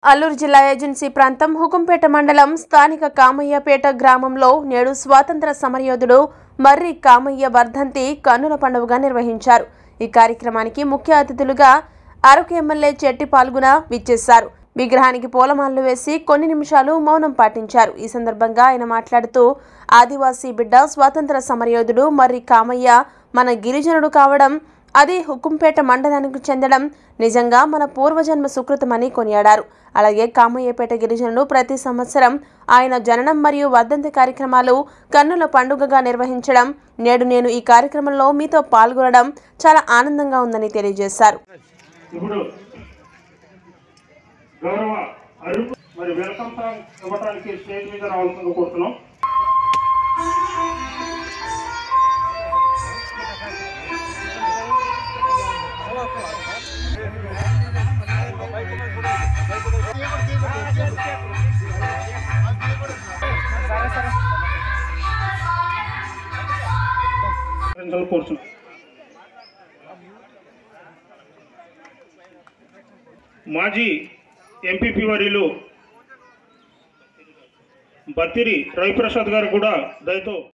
అల్లూరు జిల్లా ఏజెన్సీ ప్రాంతం హుకుంపేట మండలం స్థానిక కామయ్యపేట గ్రామంలో నేడు స్వాతంత్ర సమరయోధుడు మర్రి కామయ్య వర్ధంతి కన్నుల పండుగగా నిర్వహించారు ఈ కార్యక్రమానికి ముఖ్య అతిథులుగా అరకు ఎమ్మెల్యే చెట్టి పాల్గొన విచ్చేశారు విగ్రహానికి పూలమాలలు వేసి కొన్ని నిమిషాలు మౌనం పాటించారు ఈ సందర్భంగా ఆయన మాట్లాడుతూ ఆదివాసీ బిడ్డ స్వాతంత్ర సమరయోధుడు మర్రి కామయ్య మన గిరిజనుడు కావడం అది హుకుంపేట మండలానికి చెందడం నిజంగా మన పూర్వజన్మ సుకృతమని కొనియాడారు అలాగే కామయ్యపేట గిరిజనులు ప్రతి సంవత్సరం ఆయన జననం మరియు వర్ధంతి కార్యక్రమాలు కన్నుల పండుగగా నిర్వహించడం నేడు నేను ఈ కార్యక్రమంలో మీతో పాల్గొనడం చాలా ఆనందంగా ఉందని తెలియజేశారు ఇప్పుడు గౌరవ అరుపు మరి వెల్కమ్ సాంగ్ ఇవ్వడానికి స్టేజ్ మీద రావాల్సింది కోరుతున్నాం కోరుతున్నాం మాజీ ఎంపీపీ వర్యులు బత్తిరి రవిప్రసాద్ గారు కూడా దయతో